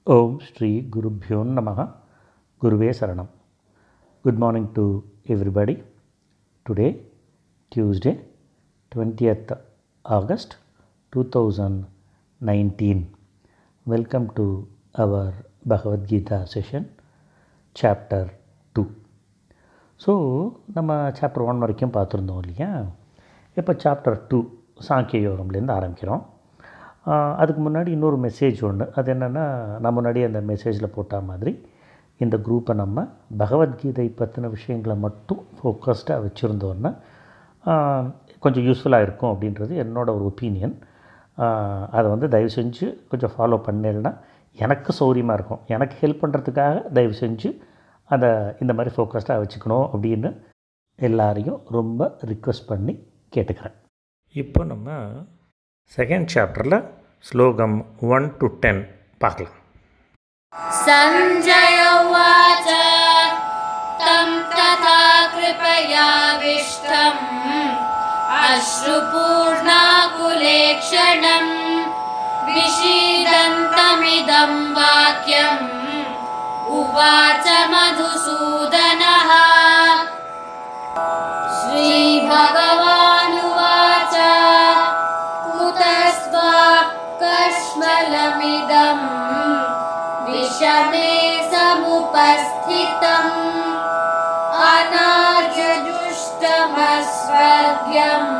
ஓம் ஸ்ரீ குருப்யோ நமः குருவே சரணம் good morning to everybody today Tuesday twentieth August two thousand nineteen welcome to our Bhagavad Gita session chapter two so நம்ம chapter one வரைக்கும் பார்த்துருந்தோம் இல்லையா இப்போ சாப்டர் டூ சாங்கிய யோகம்லேருந்து ஆரம்பிக்கிறோம் ஆஹ் அதுக்கு முன்னாடி இன்னொரு மெசேஜ் ஒன்று அது என்னென்னா நான் முன்னாடி அந்த மெசேஜில் போட்ட மாதிரி இந்த குரூப்பை நம்ம பகவத்கீதை பற்றின விஷயங்களை மட்டும் ஃபோக்கஸ்டாக வச்சுருந்தோன்னா ஆஹ் கொஞ்சம் யூஸ்ஃபுல்லாக இருக்கும் அப்படின்றது என்னோட ஒரு ஒப்பீனியன் அதை வந்து தயவு செஞ்சு கொஞ்சம் ஃபாலோ பண்ணேன்னா எனக்கு சௌரியமாக இருக்கும் எனக்கு ஹெல்ப் பண்ணுறதுக்காக தயவு செஞ்சு அதை இந்த மாதிரி ஃபோக்கஸ்டாக வச்சுக்கணும் அப்படின்னு எல்லாரையும் ரொம்ப ரிக்வெஸ்ட் பண்ணி கேட்டுக்கிறேன் இப்போ நம்ம செகண்ட் சாப்டரில் ஸ்லோகம் ஒன் டு டென் பார்க்கலாம் सञ्जय उवाच तं तथा कृपयाविष्टम् अश्रुपूर्णाकुलेक्षणम् विषीदन्तमिदं वाक्यम् उवाच मधुसूदनः श्रीभगवानुवाच कुतस्त्वा कश्मलमिदम् विषमे समुपस्थितम् अनार्यजुष्टमस्वर्ग्यम्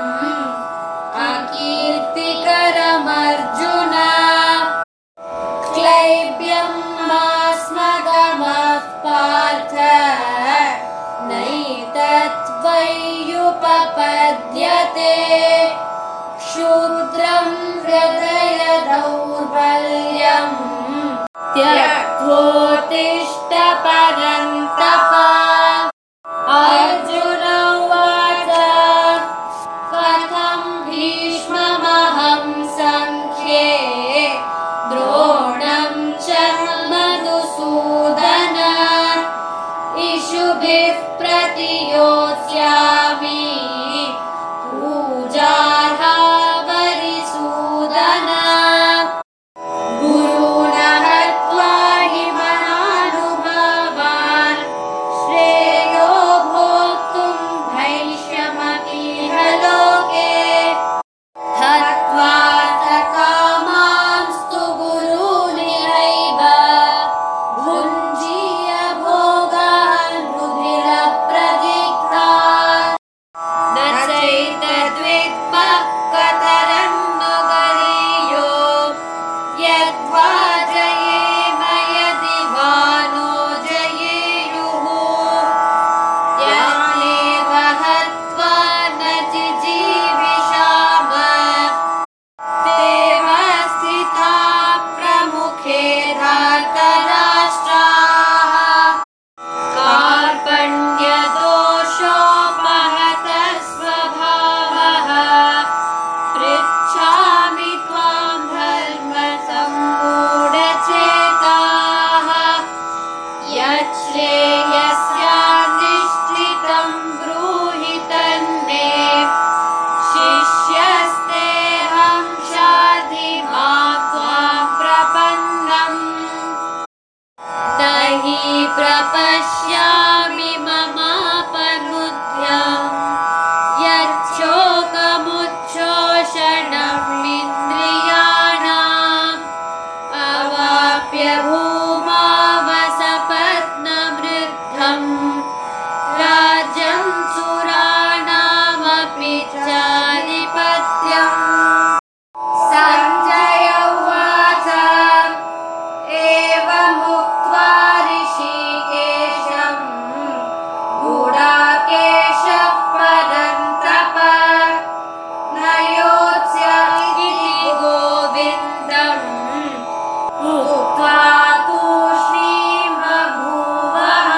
अकीर्तिकरमर्जुन क्लैब्यं मास्मगमः पार्थ नैतत्त्वय्युपपद्यते क्षुद्रं हृदयदौर्बल्यम् त्यक्त्वोत्तिष्ठ परन्तप अर्जुन उवाच कथं भीष्ममहं सङ्ख्ये द्रोणं च मधुसूदन इषुभिः प्रतियोत्स्यामि पूजार्हा वरिसूदन गुरुण हत्वा हि महानुभावान् श्रेयो भोक्तुं भैष्यमपीह लोके हत्वा कामांस्तु गुरूनिहैव भुञ्जीय भोगान् रुधिरप्रदिग्धान् न चैतद्विक्पकतरन्नु गरीयो यद्वा जयेम यदि वा नो जयेयुः यानेव हत्वा न जिजीविषाम देव स्थिता प्रमुखे धातराष्ट्राः कार्पण्यदोषोपहतः स्वभावः पृच्छामि त्वां धर्मसम्मूढचेताः यच्छ्रेयस्यान्निश्चितं ब्रूहि तन्मे शिष्यस्तेऽहं शाधि मा त्वां प्रपन्नम् न हि प्रपश्यामि ममापनुद्यम् यच्छोकमुच्छोषणमिन्द्रियाणाम् अवाप्य भूमावसपत्नवृद्धम् राज्यं सुराणामपि चाधिपत्यम् सञ्जय उवाच एवमुक्त्वा ऋषिकेशम् गुडाकेशः परन्तप न योत्स्य इति गोविन्दम् उक्त्वा तूष्णीं बभूवः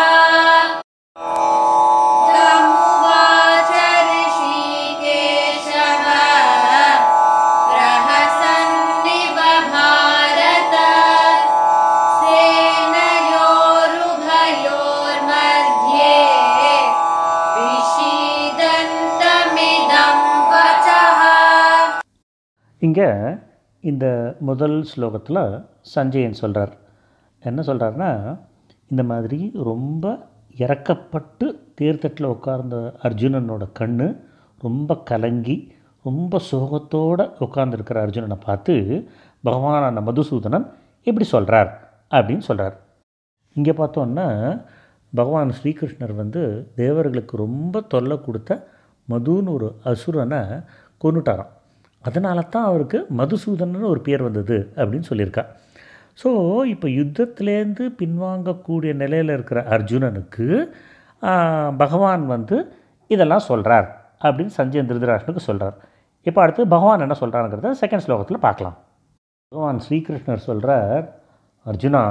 तमुवाच ऋषिकेशः प्रहसन्निव भारत सेनयोरुभयोर्मध्ये विषीदन्तमिदं वचः இங்கே இந்த முதல் ஸ்லோகத்தில் சஞ்சயன் சொல்கிறார் என்ன சொல்கிறாருன்னா இந்த மாதிரி ரொம்ப இறக்கப்பட்டு தேர்தட்டில் உட்கார்ந்த அர்ஜுனனோட கண் ரொம்ப கலங்கி ரொம்ப சோகத்தோடு உட்கார்ந்துருக்கிற அர்ஜுனனை பார்த்து பகவானான மதுசூதனன் இப்படி சொல்கிறார் அப்படின்னு சொல்கிறார் இங்கே பார்த்தோன்னா பகவான் ஸ்ரீகிருஷ்ணர் வந்து தேவர்களுக்கு ரொம்ப தொல்லை கொடுத்த மதுன்னு ஒரு அசுரனை கொண்டுட்டாராம் அதனால தான் அவருக்கு மதுசூதனன் ஒரு பேர் வந்தது அப்படின்னு சொல்லியிருக்கா ஸோ இப்போ யுத்தத்திலேருந்து பின்வாங்கக்கூடிய நிலையில் இருக்கிற அர்ஜுனனுக்கு ஆஹ், பகவான் வந்து இதெல்லாம் சொல்கிறார் அப்படின்னு சஞ்சய் திருதராஷ்டனுக்கு சொல்கிறார் இப்போ அடுத்து பகவான் என்ன சொல்கிறாருங்கிறத செகண்ட் ஸ்லோகத்தில் பார்க்கலாம் பகவான் ஸ்ரீகிருஷ்ணர் சொல்கிறார் அர்ஜுனா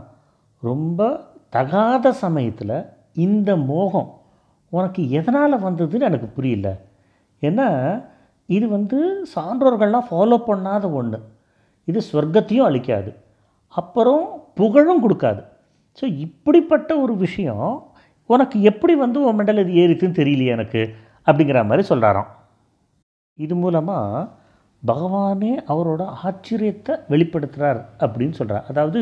ரொம்ப தகாத சமயத்தில் இந்த மோகம் உனக்கு எதனால் வந்ததுன்னு எனக்கு புரியல ஏன்னா இது வந்து சான்றோர்கள்லாம் ஃபாலோ பண்ணாத ஒன்று இது சொர்க்கத்தையும் அளிக்காது அப்புறம் புகழும் கொடுக்காது ஸோ இப்படிப்பட்ட ஒரு விஷயம் உனக்கு எப்படி வந்து உன் மெண்டல் இது ஏறிச்சுன்னு தெரியலையே எனக்கு அப்படிங்கிற மாதிரி சொல்கிறாராம் இது மூலமாக பகவானே அவரோட ஆச்சரியத்தை வெளிப்படுத்துகிறார் அப்படின்னு சொல்கிறார் அதாவது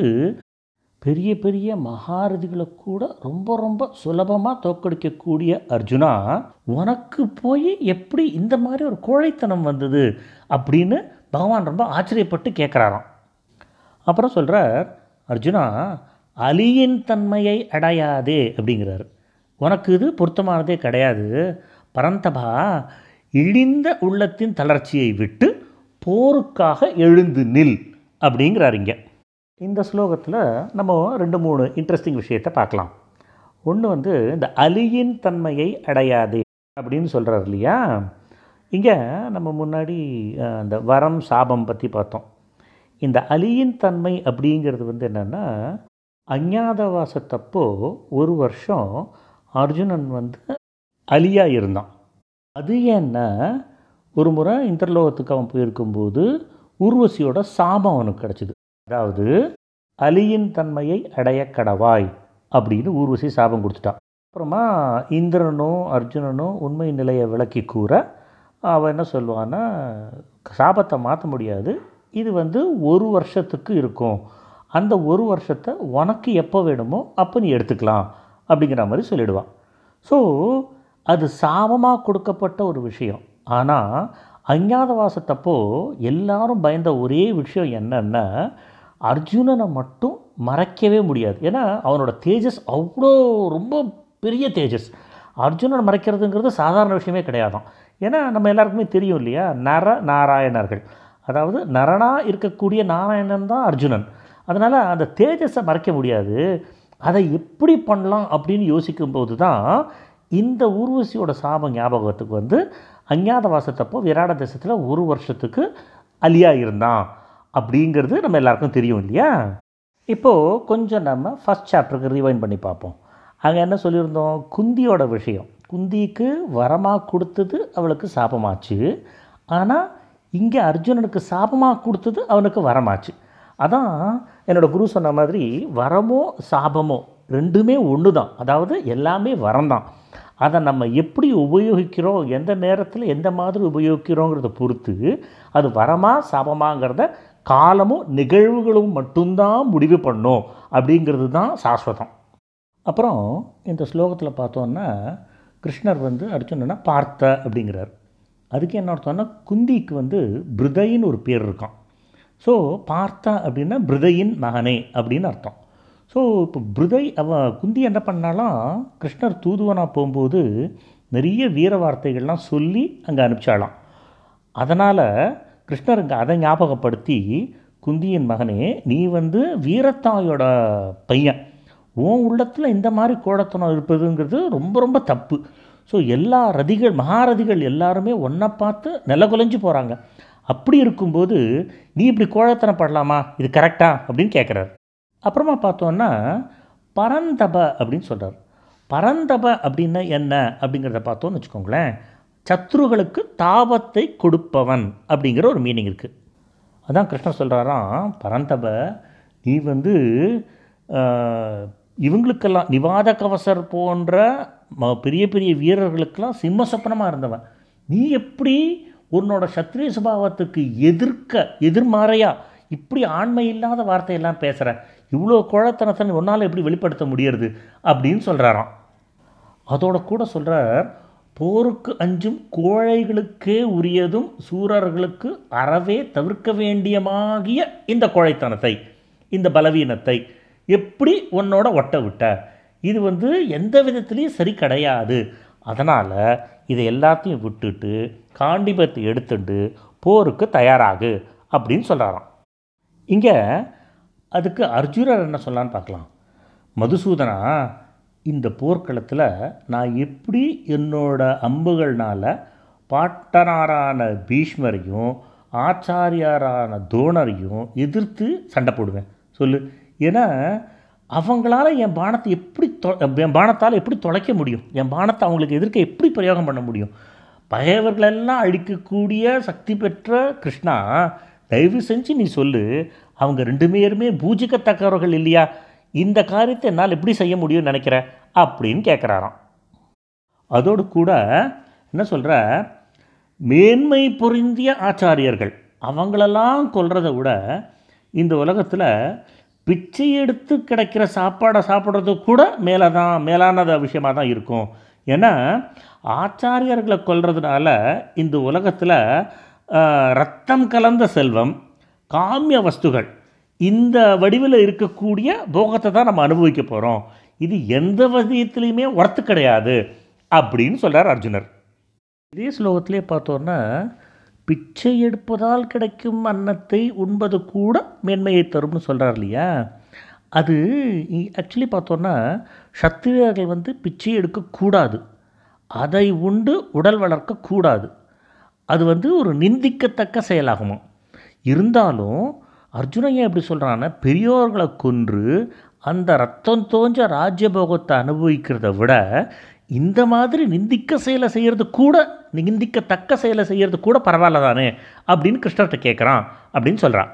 பெரிய பெரிய மகாரதிகளை கூட ரொம்ப ரொம்ப சுலபமாக தோக்கடிக்கக்கூடிய அர்ஜுனா உனக்கு போய் எப்படி இந்த மாதிரி ஒரு கோழைத்தனம் வந்தது அப்படின்னு பகவான் ரொம்ப ஆச்சரியப்பட்டு கேட்குறாராம் அப்புறம் சொல்கிறார் அர்ஜுனா அலியின் தன்மையை அடையாதே அப்படிங்கிறார் உனக்கு இது பொருத்தமானதே கிடையாது பரந்தபா இழிந்த உள்ளத்தின் தளர்ச்சியை விட்டு போருக்காக எழுந்து நில் அப்படிங்கிறார் இங்கே இந்த ஸ்லோகத்தில் நம்ம ரெண்டு மூணு இன்ட்ரெஸ்டிங் விஷயத்தை பார்க்கலாம் ஒன்று வந்து இந்த அலியின் தன்மையை அடையாதே அப்படின்னு சொல்கிறார் இல்லையா இங்கே நம்ம முன்னாடி அஹ், இந்த வரம் சாபம் பற்றி பார்த்தோம் இந்த அலியின் தன்மை அப்படிங்கிறது வந்து என்னென்னா அஞ்ஞாதவாசத்தப்போ ஒரு வருஷம் அர்ஜுனன் வந்து அலியா இருந்தான் அது ஏன்னா ஒரு முறை இந்திரலோகத்துக்கு அவன் போயிருக்கும்போது ஊர்வசியோட சாபம் அவனுக்கு கிடச்சிது அதாவது அலியின் தன்மையை அடைய கடவாய் அப்படின்னு ஊர்வசி சாபம் கொடுத்துட்டான் அப்புறமா இந்திரனும் அர்ஜுனனும் உண்மை நிலையை விளக்கி கூற அவன் என்ன சொல்லுவான்னா சாபத்தை மாற்ற முடியாது இது வந்து ஒரு வருஷத்துக்கு இருக்கும் அந்த ஒரு வருஷத்தை உனக்கு எப்போ வேணுமோ அப்போ நீ எடுத்துக்கலாம் அப்படிங்கிற மாதிரி சொல்லிடுவான் ஸோ அது சாபமாக கொடுக்கப்பட்ட ஒரு விஷயம் ஆனால் அஞ்ஞாதவாசத்தப்போ எல்லாரும் பயந்த ஒரே விஷயம் என்னன்னா அர்ஜுனனை மட்டும் மறைக்கவே முடியாது ஏன்னா அவனோட தேஜஸ் அவ்வளோ ரொம்ப பெரிய தேஜஸ் அர்ஜுனனை மறைக்கிறதுங்கிறது சாதாரண விஷயமே கிடையாதாம் ஏன்னா நம்ம எல்லாருக்குமே தெரியும் இல்லையா நர நாராயணர்கள் அதாவது நரனாக இருக்கக்கூடிய நாராயணன் தான் அர்ஜுனன் அதனால் அந்த தேஜஸை மறைக்க முடியாது அதை எப்படி பண்ணலாம் அப்படின்னு யோசிக்கும்போது தான் இந்த ஊர்வசியோட சாபம் ஞாபகத்துக்கு வந்து அஞ்ஞாதவாசத்தப்போ விராட தேசத்தில் ஒரு வருஷத்துக்கு அலியா இருந்தான் அப்படிங்கிறது நம்ம எல்லாருக்கும் தெரியும் இல்லையா இப்போது கொஞ்சம் நம்ம ஃபஸ்ட் சாப்டருக்கு ரிவைன் பண்ணி பார்ப்போம் அங்கே என்ன சொல்லியிருந்தோம் குந்தியோட விஷயம் குந்திக்கு வரமாக கொடுத்தது அவளுக்கு சாபமாச்சு ஆனால் இங்கே அர்ஜுனனுக்கு சாபமாக கொடுத்தது அவனுக்கு வரமாச்சு அதான் என்னோட குரு சொன்ன மாதிரி வரமோ சாபமோ ரெண்டுமே ஒன்று தான் அதாவது எல்லாமே வரம்தான் அதை நம்ம எப்படி உபயோகிக்கிறோம் எந்த நேரத்தில் எந்த மாதிரி உபயோகிக்கிறோங்கிறத பொறுத்து அது வரமா சாபமாங்கிறத காலமும் நிகழ்வுகளும் மட்டும்தான் முடிவு பண்ணும் அப்படிங்கிறது தான் சாஸ்வதம் அப்புறம் இந்த ஸ்லோகத்தில் பார்த்தோன்னா கிருஷ்ணர் வந்து அர்ஜுனனை பார்த்த அப்படிங்கிறார் அதுக்கு என்ன அர்த்தம்னா குந்திக்கு வந்து பிருதைன்னு ஒரு பேர் இருக்கான் ஸோ பார்த்தா அப்படின்னா பிருதையின் மகனே அப்படின்னு அர்த்தம் ஸோ இப்போ பிருதை அவன் குந்தி என்ன பண்ணாலாம் கிருஷ்ணர் தூதுவனாக போகும்போது நிறைய வீர வார்த்தைகள்லாம் சொல்லி அங்கே அனுப்பிச்சாலாம் அதனால் கிருஷ்ணர் இங்கே அதை ஞாபகப்படுத்தி குந்தியின் மகனே நீ வந்து வீரத்தாயோட பையன் உன் உள்ளத்தில் இந்த மாதிரி கோடத்தனம் இருப்பதுங்கிறது ரொம்ப ரொம்ப தப்பு ஸோ எல்லா ரதிகள் மகாரதிகள் எல்லாருமே ஒன்றை பார்த்து நிலகுலைஞ்சு போகிறாங்க அப்படி இருக்கும்போது நீ இப்படி கோழத்தனம் படலாமா இது கரெக்டா அப்படின்னு கேட்குறாரு அப்புறமா பார்த்தோன்னா பரந்தப அப்படின்னு சொல்கிறார் பரந்தப அப்படின்னா என்ன அப்படிங்கிறத பார்த்தோன்னு வச்சுக்கோங்களேன் சத்ருகளுக்கு தாபத்தை கொடுப்பவன் அப்படிங்கிற ஒரு மீனிங் இருக்குது அதான் கிருஷ்ணர் சொல்கிறாராம் பரந்தப நீ வந்து ஆஹ், இவங்களுக்கெல்லாம் நிவாத கவசர் போன்ற ம- பெரிய பெரிய வீரர்களுக்கெல்லாம் சிம்ம சொப்பனமாக இருந்தவன் நீ எப்படி உன்னோட சத்திரிய சுபாவத்துக்கு எதிர்க்க எதிர்மாறையா இப்படி ஆண்மை இல்லாத வார்த்தையெல்லாம் பேசுகிற இவ்வளோ கோழைத்தனத்தை ஒன்றால் எப்படி வெளிப்படுத்த முடியறது அப்படின்னு சொல்கிறாராம் அதோட கூட சொல்கிறார் போருக்கு அஞ்சும் கோழைகளுக்கே உரியதும் சூரர்களுக்கு அறவே தவிர்க்க வேண்டியமாகிய இந்த கோழைத்தனத்தை இந்த பலவீனத்தை எப்படி உன்னோட ஒட்ட விட்ட இது வந்து எந்த விதத்துலேயும் சரி கிடையாது அதனால் இதை எல்லாத்தையும் விட்டுட்டு காண்டிபத்தை எடுத்துட்டு போருக்கு தயாராகு அப்படின்னு சொல்கிறாராம் இங்கே அதுக்கு அர்ஜுனர் என்ன சொல்லலான்னு பார்க்கலாம் மதுசூதனா இந்த போர்க்களத்தில் நான் எப்படி என்னோட அம்புகள்னால் பாட்டனாரான பீஷ்மரையும் ஆச்சாரியாரான தோணரையும் எதிர்த்து சண்டை போடுவேன் சொல்லு ஏன்னா அவங்களால என் பானத்தை எப்படி தொ என் பானத்தால் எப்படி தொலைக்க முடியும் என் பானத்தை அவங்களுக்கு எதிர்க்க எப்படி பிரயோகம் பண்ண முடியும் பகைவர்களெல்லாம் அழிக்கக்கூடிய சக்தி பெற்ற கிருஷ்ணா தயவு செஞ்சு நீ சொல்லு அவங்க ரெண்டு பேருமே பூஜிக்கத்தக்கவர்கள் இல்லையா இந்த காரியத்தை என்னால் எப்படி செய்ய முடியும்னு நினைக்கிற அப்படின்னு கேட்குறாராம் அதோடு கூட என்ன சொல்கிற மேன்மை பொருந்திய ஆச்சாரியர்கள் அவங்களெல்லாம் கொல்றதை விட இந்த உலகத்தில் பிச்சை எடுத்து கிடைக்கிற சாப்பாடை சாப்பிட்றது கூட மேலே தான் மேலானத விஷயமாக தான் இருக்கும் ஏன்னா ஆச்சாரியர்களை கொல்றதுனால இந்த உலகத்தில் ரத்தம் கலந்த செல்வம் காமிய வஸ்துகள் இந்த வடிவில் இருக்கக்கூடிய போகத்தை தான் நம்ம அனுபவிக்க போகிறோம் இது எந்த வசியத்துலேயுமே ஒர்த்து கிடையாது அப்படின்னு சொல்கிறார் அர்ஜுனர் இதே ஸ்லோகத்திலே பார்த்தோன்னா பிச்சை எடுப்பதால் கிடைக்கும் அன்னத்தை உண்பது கூட மேன்மையை தரும்னு சொல்கிறார் இல்லையா அது ஆக்சுவலி பார்த்தோன்னா சத்திரியர்கள் வந்து பிச்சை எடுக்கக்கூடாது அதை உண்டு உடல் வளர்க்கக்கூடாது அது வந்து ஒரு நிந்திக்கத்தக்க செயலாகுமா இருந்தாலும் அர்ஜுனன் ஏன் எப்படி சொல்கிறான்னா பெரியோர்களை கொன்று அந்த ரத்தம் தோஞ்ச ராஜ்யபோகத்தை அனுபவிக்கிறத விட இந்த மாதிரி நிந்திக்க செயலை செய்கிறது கூட நிந்திக்கத்தக்க செயலை செய்கிறது கூட பரவாயில்ல தானே அப்படின்னு கிருஷ்ணர்கிட்ட கேட்குறான் அப்படின்னு சொல்கிறான்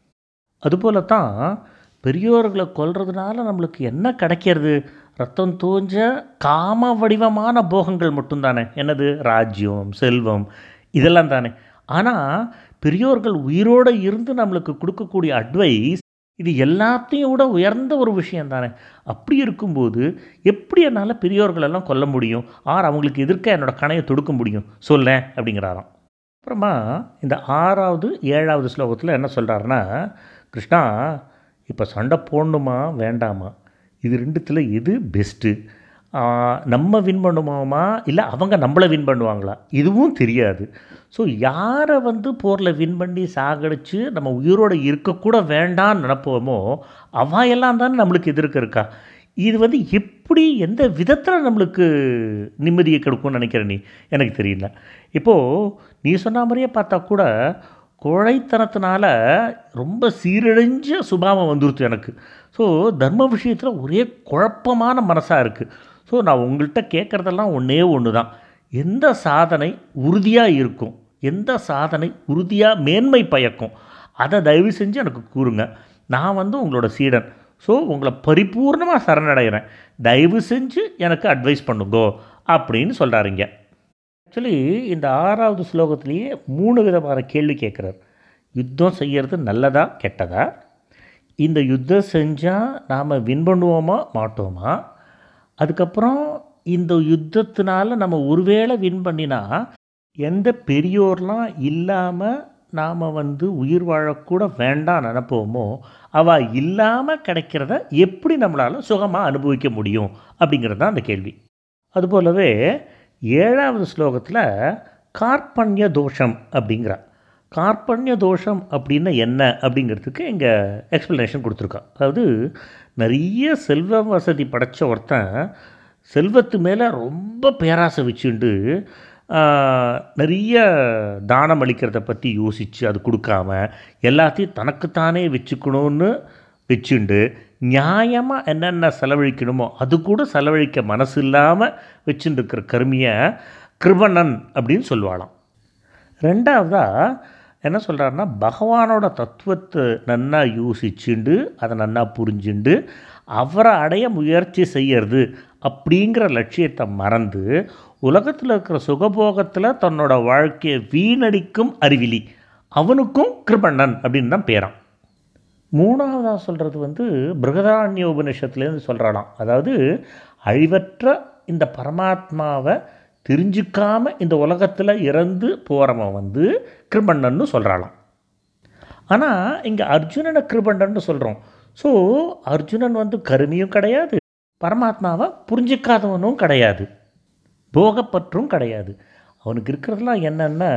அதுபோல தான் பெரியோர்களை கொல்றதுனால நம்மளுக்கு என்ன கிடைக்கிறது ரத்தம் தோஞ்ச காம வடிவமான போகங்கள் மட்டும்தானே என்னது ராஜ்யம் செல்வம் இதெல்லாம் தானே ஆனால் பெரியோர்கள் உயிரோடு இருந்து நம்மளுக்கு கொடுக்கக்கூடிய அட்வைஸ் இது எல்லாத்தையும் விட உயர்ந்த ஒரு விஷயம் தானே அப்படி இருக்கும்போது எப்படி என்னால் பெரியோர்களெல்லாம் கொல்ல முடியும் ஆர் அவங்களுக்கு எதிர்க்க என்னோட கணையை தொடுக்க முடியும் சொல்லேன் அப்படிங்கிறாராம் அப்புறமா இந்த ஆறாவது ஏழாவது ஸ்லோகத்தில் என்ன சொல்கிறாருன்னா கிருஷ்ணா இப்போ சண்டை போடணுமா வேண்டாமா இது ரெண்டுத்தில் எது பெஸ்ட்டு நம்ம வின் பண்ணுவோமா இல்லை அவங்க நம்மளை வின் பண்ணுவாங்களா இதுவும் தெரியாது ஸோ யாரை வந்து போரில் வின் பண்ணி சாகடிச்சு நம்ம உயிரோடு இருக்கக்கூட வேண்டான்னு நினப்போமோ அவ எல்லாம் தானே நம்மளுக்கு எதிர்க்க இருக்கா இது வந்து எப்படி எந்த விதத்தில் நம்மளுக்கு நிம்மதியை கொடுக்கும்னு நினைக்கிற நீ எனக்கு தெரியல இப்போது நீ சொன்ன மாதிரியே பார்த்தா கூட கோழைத்தனத்தினால ரொம்ப சீரழிஞ்ச சுபாவம் வந்துருச்சு எனக்கு ஸோ தர்ம விஷயத்தில் ஒரே குழப்பமான மனசாக இருக்குது ஸோ நான் உங்கள்கிட்ட கேட்குறதெல்லாம் ஒன்றே ஒன்று தான் எந்த சாதனை உறுதியாக இருக்கும் எந்த சாதனை உறுதியாக மேன்மை பயக்கும் அதை தயவு செஞ்சு எனக்கு கூறுங்க நான் வந்து உங்களோட சீடன் ஸோ உங்களை பரிபூர்ணமாக சரணடைகிறேன் தயவு செஞ்சு எனக்கு அட்வைஸ் பண்ணுங்கோ அப்படின்னு சொல்கிறாருங்க ஆக்சுவலி இந்த ஆறாவது ஸ்லோகத்திலேயே மூணு விதமான கேள்வி கேட்குறார் யுத்தம் செய்கிறது நல்லதா கெட்டதா இந்த யுத்தம் செஞ்சால் நாம் வின் பண்ணுவோமா மாட்டோமா அதுக்கப்புறம் இந்த யுத்தத்தினால நம்ம ஒருவேளை வின் பண்ணினா எந்த பெரியோர்லாம் இல்லாமல் நாம் வந்து உயிர் வாழக்கூட வேண்டாம் நினப்போமோ அவள் இல்லாமல் கிடைக்கிறத எப்படி நம்மளால் சுகமாக அனுபவிக்க முடியும் அப்படிங்கிறது தான் அந்த கேள்வி அதுபோலவே ஏழாவது ஸ்லோகத்தில் கார்பண்ய தோஷம் அப்படிங்கிறா கார்பண்ய தோஷம் அப்படின்னா என்ன அப்படிங்கிறதுக்கு இங்கே எக்ஸ்ப்ளனேஷன் கொடுத்துருக்கா அதாவது நிறைய செல்வ வசதி படைத்த ஒருத்தன் செல்வத்து மேலே ரொம்ப பேராசை வச்சுண்டு நிறைய தானம் அளிக்கிறத பற்றி யோசித்து அது கொடுக்காம எல்லாத்தையும் தனக்குத்தானே வச்சுக்கணும்னு வச்சுண்டு நியாயமாக என்னென்ன செலவழிக்கணுமோ அது கூட செலவழிக்க மனசு இல்லாமல் வச்சுட்டு இருக்கிற கருமியை கிருபணன் அப்படின்னு சொல்லுவாளாம் ரெண்டாவதாக என்ன சொல்கிறாருன்னா பகவானோட தத்துவத்தை நன்னா யோசிச்சுண்டு அதை நன்னா புரிஞ்சுண்டு அவரை அடைய முயற்சி செய்யறது அப்படிங்கிற லட்சியத்தை மறந்து உலகத்தில் இருக்கிற சுகபோகத்தில் தன்னோட வாழ்க்கையை வீணடிக்கும் அறிவிலி அவனுக்கும் கிருபண்ணன் அப்படின்னு தான் பேரான் மூணாவதாக சொல்கிறது வந்து பிருகதாரண்ய உபனிஷத்துலேருந்து சொல்கிறாளாம் அதாவது அழிவற்ற இந்த பரமாத்மாவை தெரிஞ்சுக்காம இந்த உலகத்தில் இறந்து போகிறவன் வந்து கிருபண்ணன்னு சொல்கிறாளாம் ஆனால் இங்கே அர்ஜுனனை கிருபண்டன்னு சொல்கிறோம் ஸோ அர்ஜுனன் வந்து கருமியும் கிடையாது பரமாத்மாவை புரிஞ்சிக்காதவனும் கிடையாது போகப்பற்றும் கிடையாது அவனுக்கு இருக்கிறதுலாம் என்னென்னா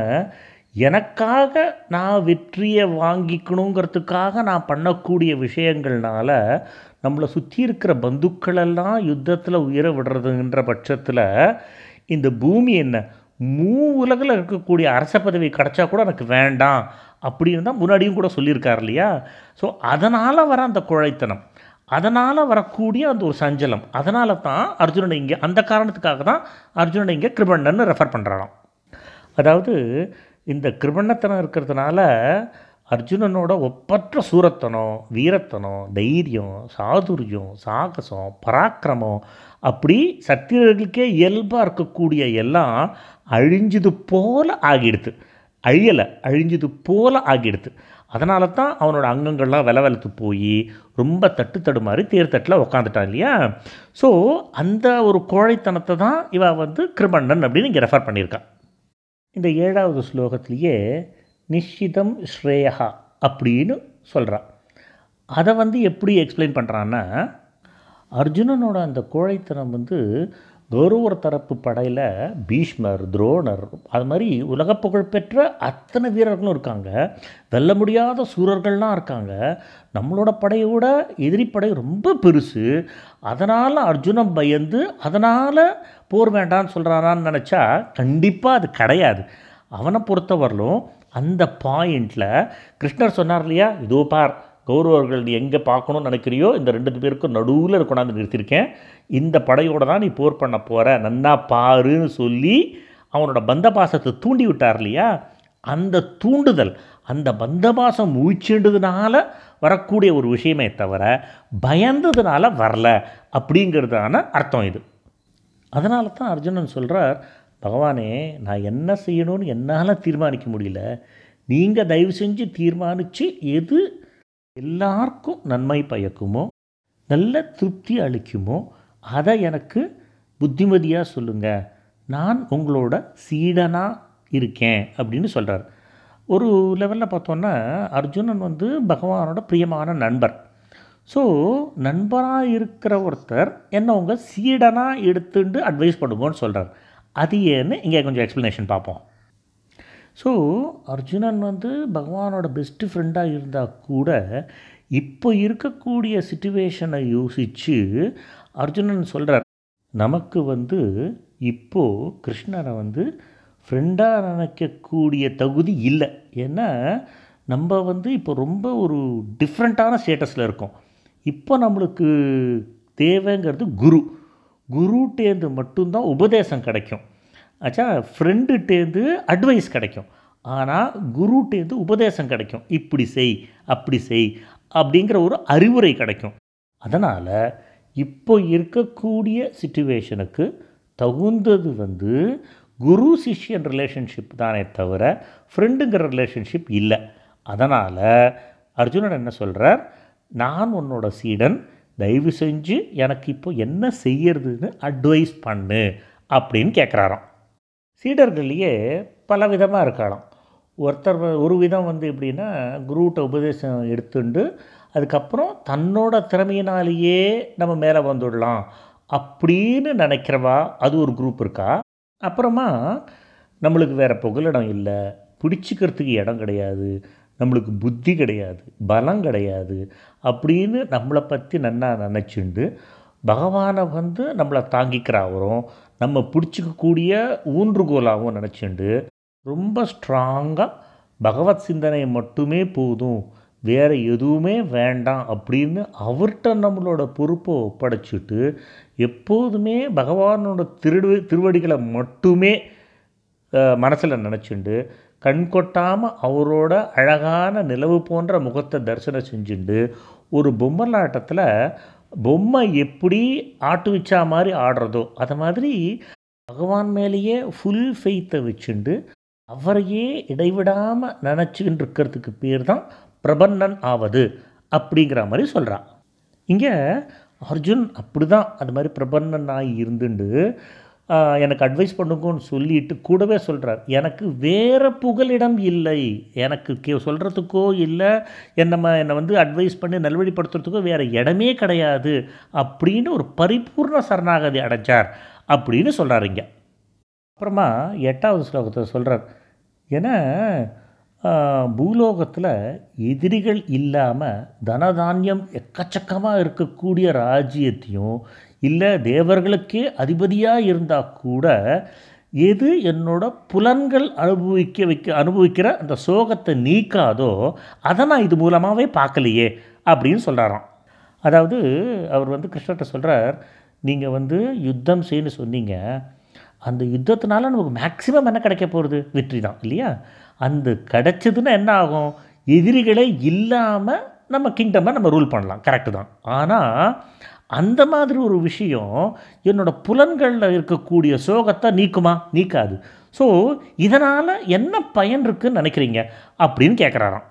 எனக்காக நான் வெற்றியை வாங்கிக்கணுங்கிறதுக்காக நான் பண்ணக்கூடிய விஷயங்கள்னால நம்மளை சுற்றி இருக்கிற பந்துக்களெல்லாம் யுத்தத்தில் உயிரை விடுறதுன்ற பட்சத்தில் இந்த பூமி என்ன மூ உலகில் இருக்கக்கூடிய அரச பதவி கிடச்சா கூட எனக்கு வேண்டாம் அப்படின்னு தான் முன்னாடியும் கூட சொல்லியிருக்கார் இல்லையா ஸோ அதனால் வர அந்த குழைத்தனம் அதனால் வரக்கூடிய அந்த ஒரு சஞ்சலம் அதனால தான் அர்ஜுனனை இங்கே அந்த காரணத்துக்காக தான் அர்ஜுனனை இங்கே கிருபண்ணன்னு ரெஃபர் பண்ணுறாராம் அதாவது இந்த கிருபண்ணத்தனம் இருக்கிறதுனால அர்ஜுனனோட ஒப்பற்ற சூரத்தனம் வீரத்தனம் தைரியம் சாதுரியம் சாகசம் பராக்கிரமம் அப்படி சத்திரர்களுக்கே இயல்பாக இருக்கக்கூடிய எல்லாம் அழிஞ்சது போல ஆகிடுது அழியலை அழிஞ்சது போல ஆகிடுது அதனால தான் அவனோட அங்கங்கள்லாம் வில வெலத்து போய் ரொம்ப தட்டு தடுமாறி தேர்தட்டில் உக்காந்துட்டான் இல்லையா ஸோ அந்த ஒரு கோழைத்தனத்தை தான் இவ வந்து கிருபண்ணன் அப்படின்னு இங்கே ரெஃபர் பண்ணியிருக்கான் இந்த ஏழாவது ஸ்லோகத்திலேயே நிஷிதம் ஸ்ரேயா அப்படின்னு சொல்கிறான் அதை வந்து எப்படி எக்ஸ்பிளைன் பண்ணுறான்னா அர்ஜுனனோட அந்த கோழைத்தனம் வந்து கௌரவர் தரப்பு படையில் பீஷ்மர் துரோணர் அது மாதிரி உலக புகழ்பெற்ற அத்தனை வீரர்களும் இருக்காங்க வெல்ல முடியாத சூரர்கள்லாம் இருக்காங்க நம்மளோட படையோட எதிரி படை ரொம்ப பெருசு அதனால் அர்ஜுனன் பயந்து அதனால் போர் வேண்டாம்னு சொல்கிறானான்னு நினச்சா கண்டிப்பாக அது கிடையாது அவனை பொறுத்தவரையிலும் அந்த பாயிண்டில் கிருஷ்ணர் சொன்னார் இல்லையா இதோ பார் கௌரவர்கள் நீ எங்கே பார்க்கணும்னு நினைக்கிறியோ இந்த ரெண்டு பேருக்கும் நடுவில் கொண்டாந்து நிறுத்தியிருக்கேன் இந்த படையோட தான் நீ போர் பண்ண போகிற நன்னா பாருன்னு சொல்லி அவனோட பந்தபாசத்தை தூண்டி விட்டார் இல்லையா அந்த தூண்டுதல் அந்த பந்தபாசம் மூழ்ச்சின்றதுனால வரக்கூடிய ஒரு விஷயமே தவிர பயந்ததுனால வரல அப்படிங்கிறதான அர்த்தம் இது அதனால தான் அர்ஜுனன் சொல்கிறார் பகவானே நான் என்ன செய்யணும்னு என்னால் தீர்மானிக்க முடியல நீங்கள் தயவு செஞ்சு தீர்மானித்து எது எல்லாருக்கும் நன்மை பயக்குமோ நல்ல திருப்தி அளிக்குமோ அதை எனக்கு புத்திமதியாக சொல்லுங்கள் நான் உங்களோட சீடனாக இருக்கேன் அப்படின்னு சொல்கிறார் ஒரு லெவலில் பார்த்தோன்னா அர்ஜுனன் வந்து பகவானோட பிரியமான நண்பர் ஸோ நண்பராக இருக்கிற ஒருத்தர் என்ன உங்கள் சீடனாக எடுத்துட்டு அட்வைஸ் பண்ணுங்கன்னு சொல்கிறார் அது ஏன்னு இங்கே கொஞ்சம் எக்ஸ்ப்ளனேஷன் பார்ப்போம் ஸோ அர்ஜுனன் வந்து பகவானோட பெஸ்ட்டு ஃப்ரெண்டாக இருந்தால் கூட இப்போ இருக்கக்கூடிய சுச்சுவேஷனை யோசித்து அர்ஜுனன் சொல்கிறார் நமக்கு வந்து இப்போது கிருஷ்ணரை வந்து ஃப்ரெண்டாக நினைக்கக்கூடிய தகுதி இல்லை ஏன்னா நம்ம வந்து இப்போ ரொம்ப ஒரு டிஃப்ரெண்ட்டான ஸ்டேட்டஸில் இருக்கோம் இப்போ நம்மளுக்கு தேவைங்கிறது குரு குருட்டேந்து மட்டும்தான் உபதேசம் கிடைக்கும் ஆச்சா ஃப்ரெண்டுட்டேந்து அட்வைஸ் கிடைக்கும் ஆனால் குருட்டேந்து உபதேசம் கிடைக்கும் இப்படி செய் அப்படி செய் அப்படிங்கிற ஒரு அறிவுரை கிடைக்கும் அதனால் இப்போ இருக்கக்கூடிய சுச்சுவேஷனுக்கு தகுந்தது வந்து குரு சிஷ்யன் ரிலேஷன்ஷிப் தானே தவிர ஃப்ரெண்டுங்கிற ரிலேஷன்ஷிப் இல்லை அதனால் அர்ஜுனன் என்ன சொல்கிறார் நான் உன்னோட சீடன் தயவு செஞ்சு எனக்கு இப்போ என்ன செய்யறதுன்னு அட்வைஸ் பண்ணு அப்படின்னு கேட்குறாராம் சீடர்கள்லேயே பல விதமாக இருக்கலாம் ஒருத்தர் வ- ஒரு விதம் வந்து எப்படின்னா குருட்ட உபதேசம் எடுத்துண்டு அதுக்கப்புறம் தன்னோட திறமையினாலேயே நம்ம மேலே வந்துடலாம் அப்படின்னு நினைக்கிறவா அது ஒரு குரூப் இருக்கா அப்புறமா நம்மளுக்கு வேறு புகலிடம் இல்லை பிடிச்சிக்கிறதுக்கு இடம் கிடையாது நம்மளுக்கு புத்தி கிடையாது பலம் கிடையாது அப்படின்னு நம்மளை பற்றி நன்னா நினச்சிண்டு பகவானை வந்து நம்மளை தாங்கிக்கிறாவரும் நம்ம பிடிச்சிக்கக்கூடிய ஊன்றுகோலாகவும் நினச்சிண்டு ரொம்ப ஸ்ட்ராங்காக பகவத் சிந்தனை மட்டுமே போதும் வேறு எதுவுமே வேண்டாம் அப்படின்னு அவர்கிட்ட நம்மளோட பொறுப்பை ஒப்படைச்சிட்டு எப்போதுமே பகவானோட திருடு திருவடிகளை மட்டுமே மனசில் நினச்சிண்டு கண் கொட்டாமல் அவரோட அழகான நிலவு போன்ற முகத்தை தரிசனம் செஞ்சுண்டு ஒரு பொம்மலாட்டத்தில் பொம்மை எப்படி ஆட்டு வச்சா மாதிரி ஆடுறதோ அது மாதிரி பகவான் மேலேயே ஃபுல் ஃபெய்த்தை வச்சுண்டு அவரையே இடைவிடாமல் நினச்சிக்கிட்டு இருக்கிறதுக்கு பேர் தான் பிரபன்னன் ஆவது அப்படிங்கிற மாதிரி சொல்கிறான் இங்கே அர்ஜுன் அப்படி தான் அது மாதிரி பிரபன்னனாய் இருந்துண்டு ஆஹ், எனக்கு அட்வைஸ் பண்ணுங்கன்னு சொல்லிட்டு கூடவே சொல்கிறார் எனக்கு வேறு புகலிடம் இல்லை எனக்கு கே சொல்கிறதுக்கோ இல்லை என்னை என்னை வந்து அட்வைஸ் பண்ணி நல்வழிப்படுத்துறதுக்கோ வேறு இடமே கிடையாது அப்படின்னு ஒரு பரிபூர்ண சரணாகதி அடைஞ்சார் அப்படின்னு சொல்கிறார் இங்கே அப்புறமா எட்டாவது ஸ்லோகத்தை சொல்கிறார் ஏன்னா பூலோகத்தில் எதிரிகள் இல்லாமல் தனதானியம் எக்கச்சக்கமாக இருக்கக்கூடிய ராஜ்யத்தையும் இல்லை தேவர்களுக்கே அதிபதியாக இருந்தால் கூட எது என்னோட புலன்கள் அனுபவிக்க வைக்க அனுபவிக்கிற அந்த சோகத்தை நீக்காதோ அதை நான் இது மூலமாகவே பார்க்கலையே அப்படின்னு சொல்கிறாராம் அதாவது அவர் வந்து கிருஷ்ணர்கிட்ட சொல்கிறார் நீங்கள் வந்து யுத்தம் செய்யணும்னு சொன்னீங்க அந்த யுத்தத்தினால நமக்கு மேக்ஸிமம் என்ன கிடைக்க போகிறது வெற்றி தான் இல்லையா அந்த கிடைச்சதுன்னா என்ன ஆகும் எதிரிகளே இல்லாமல் நம்ம கிங்டமை நம்ம ரூல் பண்ணலாம் கரெக்டு தான் ஆனால் அந்த மாதிரி ஒரு விஷயம் என்னோட புலன்களில் இருக்கக்கூடிய சோகத்தை நீக்குமா நீக்காது ஸோ இதனால் என்ன பயன் இருக்குன்னு நினைக்கிறீங்க அப்படின்னு கேட்குறாராம்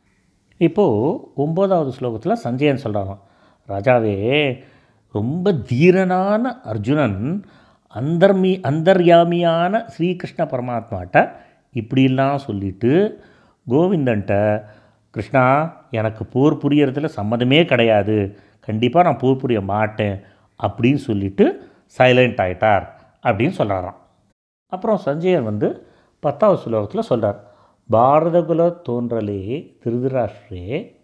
இப்போது ஒம்போதாவது ஸ்லோகத்தில் சஞ்சயன் சொல்கிறாராம் ராஜாவே ரொம்ப தீரனான அர்ஜுனன் அந்தர்மி அந்தர்யாமியான ஸ்ரீகிருஷ்ண பரமாத்மாட்ட இப்படிலாம் சொல்லிட்டு கோவிந்தன்ட்ட கிருஷ்ணா எனக்கு போர் புரியறதுல சம்மதமே கிடையாது கண்டிப்பாக நான் போர் புரிய மாட்டேன் அப்படின்னு சொல்லிட்டு சைலண்ட் ஆயிட்டார் அப்படின்னு சொல்கிறாராம் அப்புறம் சஞ்சயன் வந்து பத்தாவது ஸ்லோகத்தில் சொல்கிறார் பாரதகுல தோன்றலே திருதராஷ்டிரே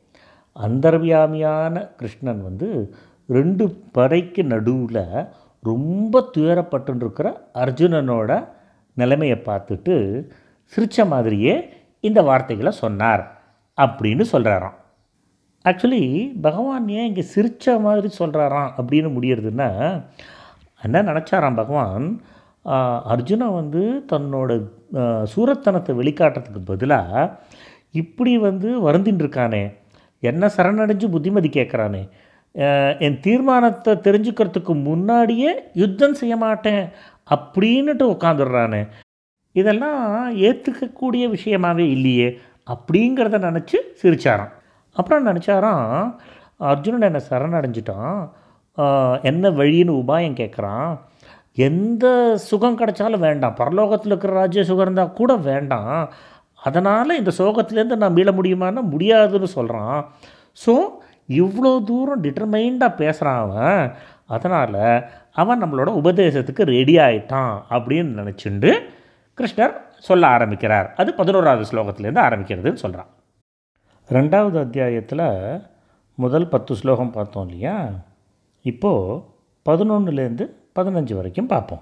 அந்தர்வியாமியான கிருஷ்ணன் வந்து ரெண்டு படைக்கு நடுவில் ரொம்ப துயரப்பட்டுருக்கிற அர்ஜுனனோட நிலைமையை பார்த்துட்டு சிரிச்ச மாதிரியே இந்த வார்த்தைகளை சொன்னார் அப்படின்னு சொல்கிறாராம் ஆக்சுவலி பகவான் ஏன் இங்கே சிரிச்ச மாதிரி சொல்கிறாராம் அப்படின்னு முடியறதுன்னா என்ன நினச்சாராம் பகவான் ஆஹ், அர்ஜுனன் வந்து தன்னோட ஆஹ், சூரத்தனத்தை வெளிக்காட்டுறதுக்கு பதிலாக இப்படி வந்து வருந்தின்னு இருக்கானே என்ன சரணடைஞ்சு புத்திமதி கேட்குறானே ஆஹ், என் தீர்மானத்தை தெரிஞ்சுக்கிறதுக்கு முன்னாடியே யுத்தம் செய்ய மாட்டேன் அப்படின்னுட்டு உட்காந்துடுறானே இதெல்லாம் ஏற்றுக்கக்கூடிய விஷயமாவே இல்லையே அப்படிங்கிறத நினச்சி சிரிச்சாராம் அப்புறம் நினச்சாராம் அர்ஜுனன் என்னை சரணடைஞ்சிட்டான் ஆஹ், என்ன வழின்னு உபாயம் கேட்குறான் எந்த சுகம் கிடைச்சாலும் வேண்டாம் பரலோகத்தில் இருக்கிற ராஜ்ய சுகம் இருந்தால் கூட வேண்டாம் அதனால் இந்த சோகத்துலேருந்து நான் மீள முடியுமான்னா முடியாதுன்னு சொல்கிறான் ஸோ இவ்வளோ தூரம் டிட்டர்மைண்டாக பேசுகிறான் அவன் அதனால் அவன் நம்மளோட உபதேசத்துக்கு ரெடி ஆயிட்டான் அப்படின்னு நினச்சிண்டு கிருஷ்ணர் சொல்ல ஆரம்பிக்கிறார் அது பதினோராவது ஸ்லோகத்துலேருந்து ஆரம்பிக்கிறதுன்னு சொல்கிறான் ரெண்டாவது அத்தியாயத்தில் முதல் பத்து ஸ்லோகம் பார்த்தோம் இல்லையா இப்போது பதினொன்றுலேருந்து பதினஞ்சு வரைக்கும் பார்ப்போம்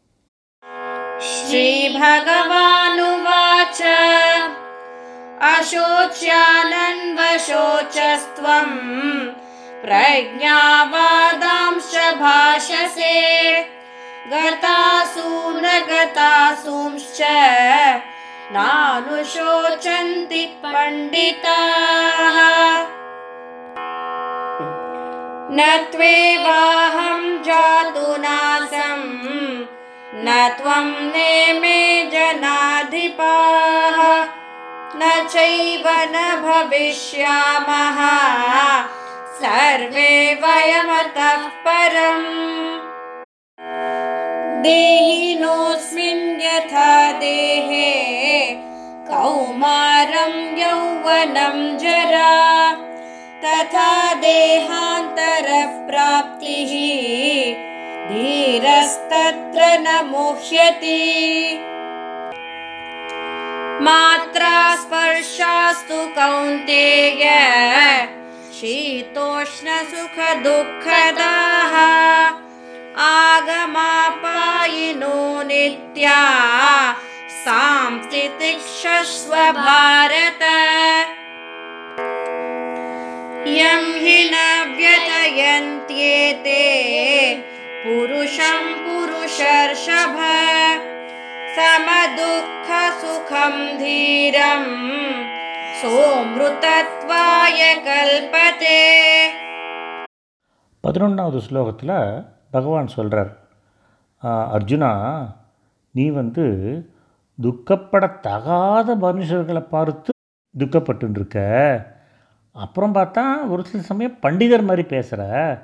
श्रीभगवानुवाच अशोच्यानन्वशोचस्त्वम् प्रज्ञावादांश्च भाषसे गतासु न गतासूंश्च नानुशोचन्ति पण्डिताः न त्वेवाहं जातु नासम् न त्वं नेमे जनाधिपाः न चैव न भविष्यामः सर्वे वयमतः परम् देहिनोऽस्मिन् यथा देहे कौमारं यौवनं जरा तथा देहान्तरः प्राप्तिः धीरस्तत्र न मुह्यति मात्रा स्पर्शास्तु कौन्तेय शीतोष्णसुखदुःखदाः आगमापायिनो नित्या सांस्थितिक्षस्व भारत यं हि न व्यतयन्त्येते पुरुषं पुरुषर्षभ समदुःखसुखं धीरं सोऽमृतत्वाय कल्पते பதினொன்றாவது ஸ்லோகத்தில் பகவான் சொல்கிறார் அர்ஜுனா நீ வந்து துக்கப்படத்தகாத மனுஷர்களை பார்த்து துக்கப்பட்டுருக்க அப்புறம் பார்த்தா ஒரு சில சமயம் பண்டிதர் மாதிரி பேசுகிற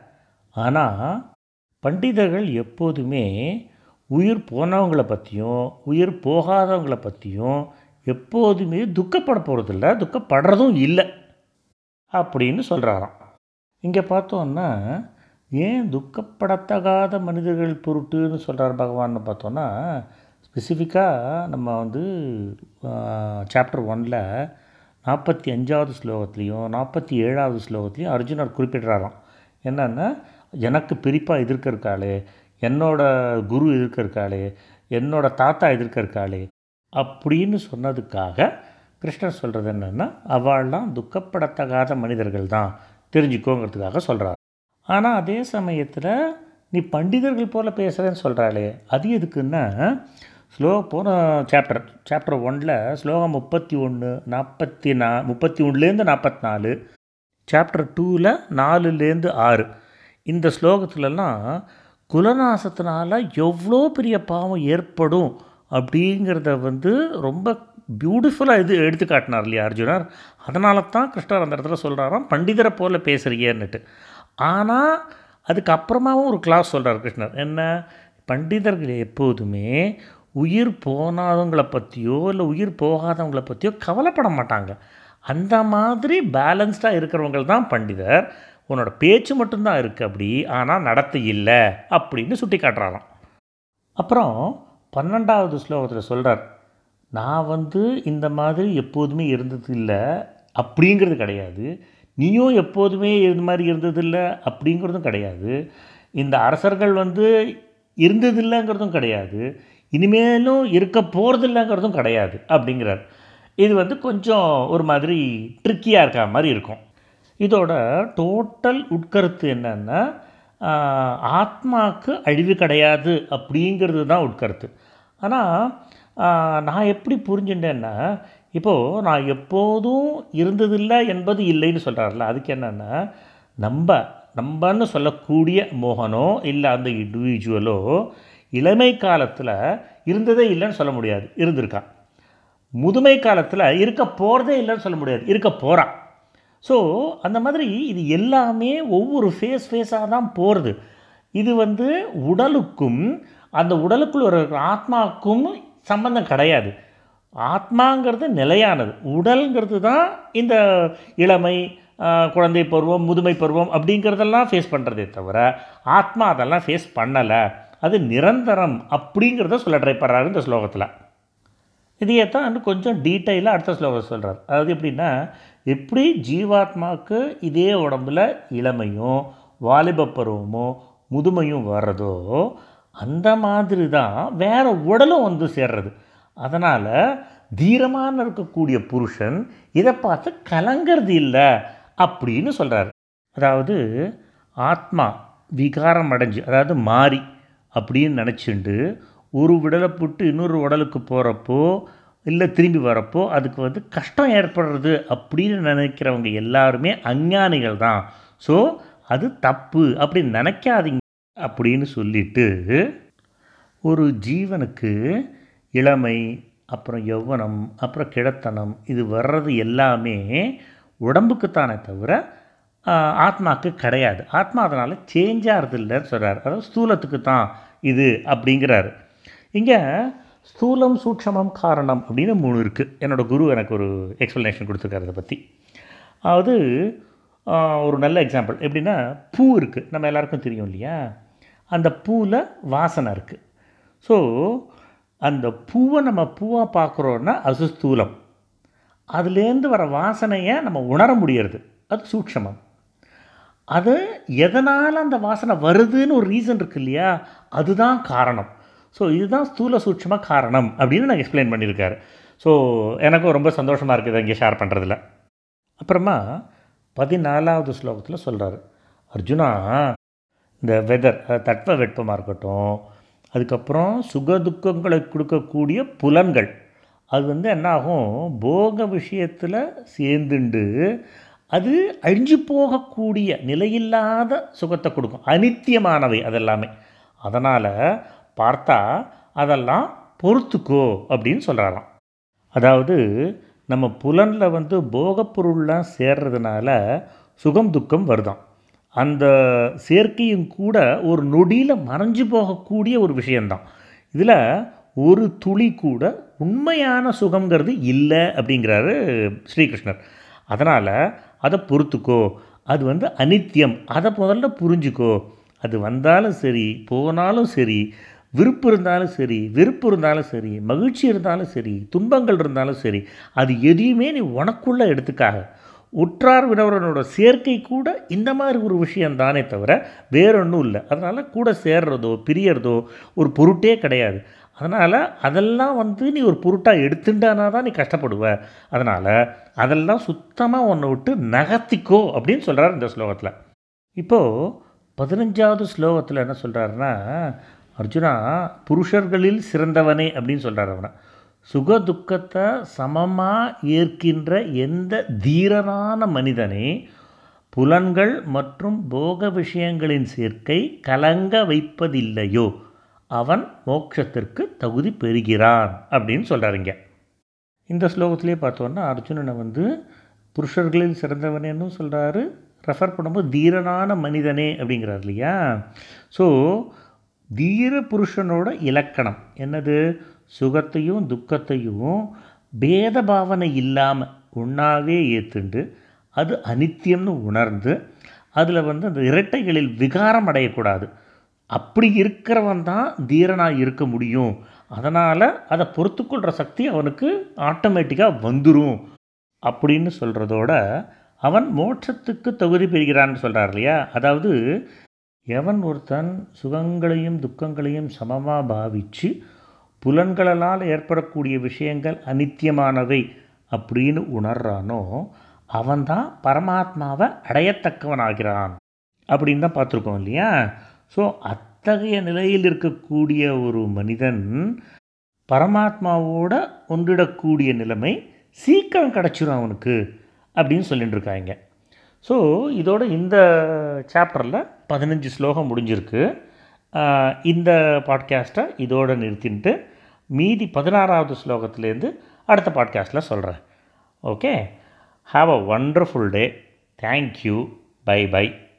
ஆனால் பண்டிதர்கள் எப்போதுமே உயிர் போனவங்கள பற்றியும் உயிர் போகாதவங்கள பற்றியும் எப்போதுமே துக்கப்பட போகிறதில்ல துக்கப்படுறதும் இல்லை அப்படின்னு சொல்கிறாராம் இங்கே பார்த்தோன்னா ஏன் துக்கப்படத்தகாத மனிதர்கள் பொருட்டுன்னு சொல்கிறார் பகவான்னு பார்த்தோன்னா ஸ்பெசிஃபிக்காக நம்ம வந்து சாப்டர் ஒனில் நாற்பத்தி அஞ்சாவது ஸ்லோகத்துலேயும் நாற்பத்தி ஏழாவது ஸ்லோகத்துலேயும் அர்ஜுனர் குறிப்பிடுறாராம் என்னன்னா எனக்கு பிரிப்பாக எதிர்க்க இருக்காளே என்னோட குரு எதிர்க்க இருக்காளே என்னோட தாத்தா எதிர்க்க இருக்காளே அப்படின்னு சொன்னதுக்காக கிருஷ்ணர் சொல்கிறது என்னென்னா அவள்லாம் துக்கப்படத்தகாத மனிதர்கள் தான் தெரிஞ்சுக்கோங்கிறதுக்காக சொல்கிறார் ஆனால் அதே சமயத்தில் நீ பண்டிதர்கள் போல் பேசுகிறேன்னு சொல்கிறாளே அது எதுக்குன்னா ஸ்லோ போன சாப்டர் சாப்டர் ஒனில் ஸ்லோகம் முப்பத்தி ஒன்று நாற்பத்தி நா முப்பத்தி ஒன்றுலேருந்து நாற்பத்தி நாலு சாப்டர் டூவில் நாலுலேருந்து ஆறு இந்த ஸ்லோகத்துலலாம் குலநாசத்தினால எவ்வளோ பெரிய பாவம் ஏற்படும் அப்படிங்கிறத வந்து ரொம்ப பியூட்டிஃபுல்லாக இது எடுத்து காட்டினார் இல்லையா அர்ஜுனர் அதனால தான் கிருஷ்ணர் அந்த இடத்துல சொல்கிறாராம் பண்டிதரை போல் பேசுகிறீங்கன்னுட்டு ஆனால் அதுக்கப்புறமாவும் ஒரு கிளாஸ் சொல்கிறார் கிருஷ்ணர் என்ன பண்டிதர்கள் எப்போதுமே உயிர் போனாதவங்களை பற்றியோ இல்லை உயிர் போகாதவங்களை பற்றியோ கவலைப்பட மாட்டாங்க அந்த மாதிரி பேலன்ஸ்டாக இருக்கிறவங்க தான் பண்டிதர் உன்னோட பேச்சு மட்டும்தான் இருக்குது அப்படி ஆனால் நடத்தை இல்லை அப்படின்னு சுட்டி காட்டுறாராம் அப்புறம் பன்னெண்டாவது ஸ்லோகத்தில் சொல்கிறார் நான் வந்து இந்த மாதிரி எப்போதுமே இருந்தது இல்லை அப்படிங்கிறது கிடையாது நீயும் எப்போதுமே இது மாதிரி இருந்ததில்லை அப்படிங்கிறதும் கிடையாது இந்த அரசர்கள் வந்து இருந்ததில்லைங்கிறதும் கிடையாது இனிமேலும் இருக்க போகிறதில்லைங்கிறதும் கிடையாது அப்படிங்கிறார் இது வந்து கொஞ்சம் ஒரு மாதிரி ட்ரிக்கியாக இருக்க மாதிரி இருக்கும் இதோட டோட்டல் உட்கருத்து என்னென்னா ஆத்மாவுக்கு அழிவு கிடையாது அப்படிங்கிறது தான் உட்கருத்து ஆனால் நான் எப்படி புரிஞ்சுட்டேன்னா இப்போது நான் எப்போதும் இருந்ததில்லை என்பது இல்லைன்னு சொல்கிறார்ல அதுக்கு என்னென்னா நம்ம நம்மன்னு சொல்லக்கூடிய மோகனோ இல்லை அந்த இண்டிவிஜுவலோ இளமை காலத்தில் இருந்ததே இல்லைன்னு சொல்ல முடியாது இருந்திருக்கான் முதுமை காலத்தில் இருக்க போகிறதே இல்லைன்னு சொல்ல முடியாது இருக்க போகிறான் ஸோ அந்த மாதிரி இது எல்லாமே ஒவ்வொரு ஃபேஸ் ஃபேஸாக தான் போகிறது இது வந்து உடலுக்கும் அந்த உடலுக்குள் ஒரு ஆத்மாவுக்கும் சம்பந்தம் கிடையாது ஆத்மாங்கிறது நிலையானது உடல்ங்கிறது தான் இந்த இளமை குழந்தை பருவம் முதுமை பருவம் அப்படிங்கிறதெல்லாம் ஃபேஸ் பண்ணுறதே தவிர ஆத்மா அதெல்லாம் ஃபேஸ் பண்ணலை அது நிரந்தரம் அப்படிங்கிறத சொல்ல ட்ரை பண்ணுறாரு இந்த ஸ்லோகத்தில் இதையே தான் இன்னும் கொஞ்சம் டீட்டெயிலாக அடுத்த ஸ்லோகம் சொல்கிறார் அதாவது எப்படின்னா எப்படி ஜீவாத்மாவுக்கு இதே உடம்பில் இளமையும் வாலிப பருவமும் முதுமையும் வர்றதோ அந்த மாதிரி தான் வேறு உடலும் வந்து சேர்றது அதனால் தீரமான இருக்கக்கூடிய புருஷன் இதை பார்த்து கலங்கிறது இல்லை அப்படின்னு சொல்கிறார் அதாவது ஆத்மா விகாரம் அடைஞ்சு அதாவது மாறி அப்படின்னு நினச்சிண்டு ஒரு உடலை போட்டு இன்னொரு உடலுக்கு போகிறப்போ இல்லை திரும்பி வரப்போ அதுக்கு வந்து கஷ்டம் ஏற்படுறது அப்படின்னு நினைக்கிறவங்க எல்லாருமே அஞ்ஞானிகள் தான் ஸோ அது தப்பு அப்படி நினைக்காதீங்க அப்படின்னு சொல்லிட்டு ஒரு ஜீவனுக்கு இளமை அப்புறம் யௌவனம் அப்புறம் கிழத்தனம் இது வர்றது எல்லாமே உடம்புக்குத்தானே தவிர ஆத்மாவுக்கு கிடையாது ஆத்மா அதனால் சேஞ்ச் ஆகிறது இல்லைன்னு சொல்கிறார் அதாவது ஸ்தூலத்துக்கு தான் இது அப்படிங்கிறாரு இங்கே ஸ்தூலம் சூட்சமம் காரணம் அப்படின்னு மூணு இருக்குது என்னோடய குரு எனக்கு ஒரு எக்ஸ்ப்ளனேஷன் கொடுத்துருக்காரு அதை பற்றி அதாவது ஒரு நல்ல எக்ஸாம்பிள் எப்படின்னா பூ இருக்குது நம்ம எல்லாருக்கும் தெரியும் இல்லையா அந்த பூவில் வாசனை இருக்குது ஸோ அந்த பூவை நம்ம பூவாக பார்க்குறோன்னா அது ஸ்தூலம் அதுலேருந்து வர வாசனையை நம்ம உணர முடியறது அது சூட்சமம் அது எதனால் அந்த வாசனை வருதுன்னு ஒரு ரீசன் இருக்கு இல்லையா அதுதான் காரணம் ஸோ இதுதான் ஸ்தூல சூட்சமாக காரணம் அப்படின்னு நான் எக்ஸ்பிளைன் பண்ணியிருக்காரு ஸோ எனக்கும் ரொம்ப சந்தோஷமாக இருக்குது இங்கே ஷேர் பண்ணுறதுல அப்புறமா பதினாலாவது ஸ்லோகத்தில் சொல்கிறாரு அர்ஜுனா இந்த வெதர் தட்ப வெப்பமாக இருக்கட்டும் அதுக்கப்புறம் சுக துக்கங்களை கொடுக்கக்கூடிய புலன்கள் அது வந்து என்னாகும் போக விஷயத்தில் சேர்ந்துண்டு அது அழிஞ்சு போகக்கூடிய நிலையில்லாத சுகத்தை கொடுக்கும் அனித்தியமானவை அதெல்லாமே அதனால் பார்த்தா அதெல்லாம் பொறுத்துக்கோ அப்படின்னு சொல்கிறாராம் அதாவது நம்ம புலனில் வந்து போகப்பொருள்லாம் சேர்றதுனால சுகம் துக்கம் வருதாம் அந்த சேர்க்கையும் கூட ஒரு நொடியில் மறைஞ்சு போகக்கூடிய ஒரு விஷயந்தான் இதில் ஒரு துளி கூட உண்மையான சுகங்கிறது இல்லை அப்படிங்கிறாரு ஸ்ரீகிருஷ்ணர் அதனால் அதை பொறுத்துக்கோ அது வந்து அனித்தியம் அதை முதல்ல புரிஞ்சுக்கோ அது வந்தாலும் சரி போனாலும் சரி விருப்பு இருந்தாலும் சரி வெறுப்பு இருந்தாலும் சரி மகிழ்ச்சி இருந்தாலும் சரி துன்பங்கள் இருந்தாலும் சரி அது எதையுமே நீ உனக்குள்ளே எடுத்துக்காக உற்றார் வினவரனோட சேர்க்கை கூட இந்த மாதிரி ஒரு விஷயம் தானே தவிர வேறொன்றும் இல்லை அதனால் கூட சேர்றதோ பிரியறதோ ஒரு பொருட்டே கிடையாது அதனால் அதெல்லாம் வந்து நீ ஒரு பொருட்டாக எடுத்துட்டானா தான் நீ கஷ்டப்படுவ அதனால் அதெல்லாம் சுத்தமாக உன்னை விட்டு நகர்த்திக்கோ அப்படின்னு சொல்கிறார் இந்த ஸ்லோகத்தில் இப்போது பதினஞ்சாவது ஸ்லோகத்தில் என்ன சொல்கிறாருன்னா அர்ஜுனா புருஷர்களில் சிறந்தவனே அப்படின்னு சொல்கிறார் அவனை சுக துக்கத்தை சமமாக ஏற்கின்ற எந்த தீரனான மனிதனே புலன்கள் மற்றும் போக விஷயங்களின் சேர்க்கை கலங்க வைப்பதில்லையோ அவன் மோட்சத்திற்கு தகுதி பெறுகிறான் அப்படின்னு சொல்கிறாருங்க இந்த ஸ்லோகத்திலே பார்த்தோன்னா அர்ஜுனனை வந்து புருஷர்களில் சிறந்தவனேன்னு சொல்கிறாரு ரெஃபர் பண்ணும்போது தீரனான மனிதனே அப்படிங்கிறார் இல்லையா ஸோ தீர புருஷனோட இலக்கணம் என்னது சுகத்தையும் துக்கத்தையும் பேத பாவனை இல்லாமல் ஒன்றாவே ஏற்றுண்டு அது அனித்தியம்னு உணர்ந்து அதில் வந்து அந்த இரட்டைகளில் விகாரம் அடையக்கூடாது அப்படி இருக்கிறவன் தான் தீரனாக இருக்க முடியும் அதனால் அதை பொறுத்துக்கொள்கிற சக்தி அவனுக்கு ஆட்டோமேட்டிக்காக வந்துடும் அப்படின்னு சொல்கிறதோட அவன் மோட்சத்துக்கு தகுதி பெறுகிறான்னு சொல்கிறார் இல்லையா அதாவது எவன் ஒருத்தன் சுகங்களையும் துக்கங்களையும் சமமாக பாவித்து புலன்களால் ஏற்படக்கூடிய விஷயங்கள் அனித்தியமானவை அப்படின்னு உணர்றானோ அவன்தான் பரமாத்மாவை அடையத்தக்கவனாகிறான் அப்படின்னு தான் பார்த்துருக்கோம் இல்லையா ஸோ அத்தகைய நிலையில் இருக்கக்கூடிய ஒரு மனிதன் பரமாத்மாவோட ஒன்றிடக்கூடிய நிலைமை சீக்கிரம் கிடச்சிரும் அவனுக்கு அப்படின்னு சொல்லிட்டு இருக்காங்க ஸோ இதோட இந்த சாப்டரில் பதினஞ்சு ஸ்லோகம் முடிஞ்சிருக்கு ஆஹ் இந்த பாட்காஸ்ட்டை இதோடு நிறுத்தின்ட்டு மீதி பதினாறாவது ஸ்லோகத்துலேருந்து அடுத்த பாட்காஸ்ட்டில் சொல்கிறேன் okay have a wonderful day thank you bye by